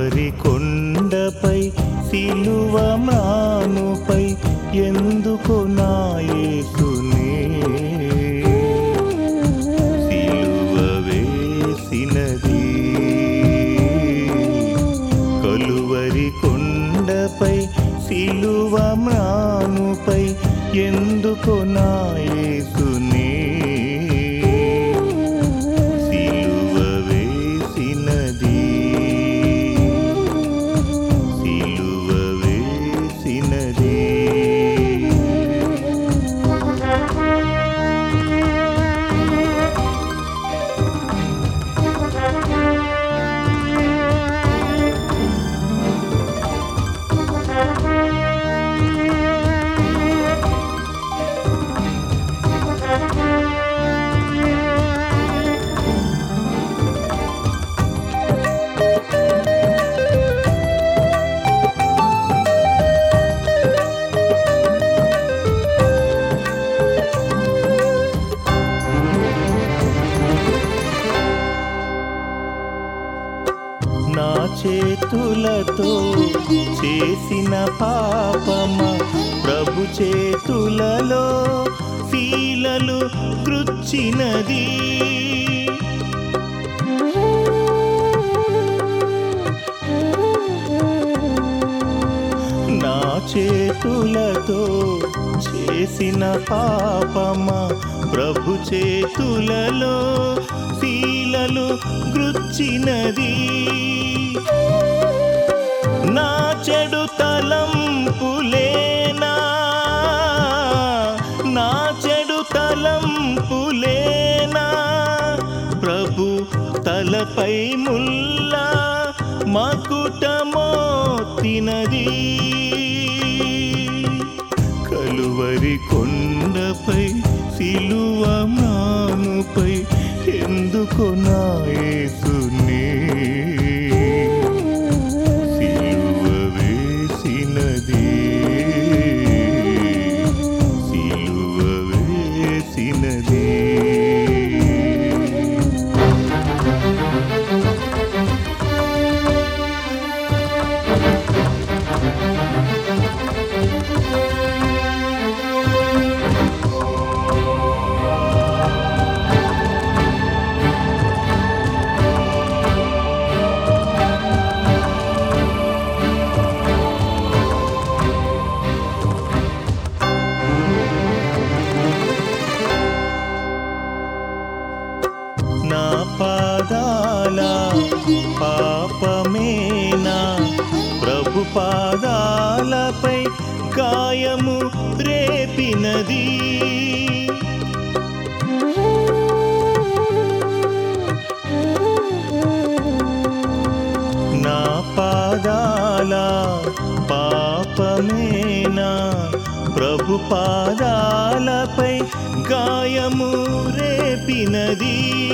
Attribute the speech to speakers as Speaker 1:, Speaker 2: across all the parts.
Speaker 1: కలువరి కొండపై సిలువ మ్రానుపై ఎందుకు నాయకునే సిలువ వేసినది కలువరి కొండపై సిలువ మ్రానుపై ఎందుకు నాయకునే సిలువ వేసినది సిలువ వేసినది నా చేతులతో చేసిన పాపమ ప్రభు చేతులలో శీలలు కృచ్చినది నా చేతులతో చేసిన పాపమ ప్రభు చేతులలో శీలలు గృచ్చినది నా చెడు తలంపులేనా నా చెడు తలంపులేనా ప్రభు తలపై ముల్లా మకుటమోతినది కలువరి కొండపై సిలువ మానుపై ఎందుకు నాయసునే సిలువ వేసినది సిలువ వేసినది నా పాదాల పాపమేనా ప్రభు పాదాలపై గాయము రేపినది నా పాదాల పాపమేనా ప్రభు పాదాలపై గాయము రేపినది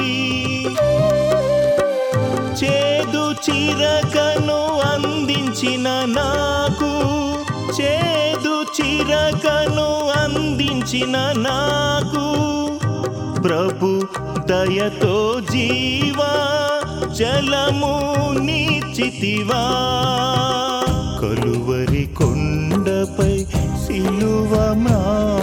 Speaker 1: చేదు చిరకను అందించిన నాకు చేదు చిరకను అందించిన నాకు ప్రభు దయతో జీవా జలము నిచితివా కలువరి కొండపై సిలువ మ్రా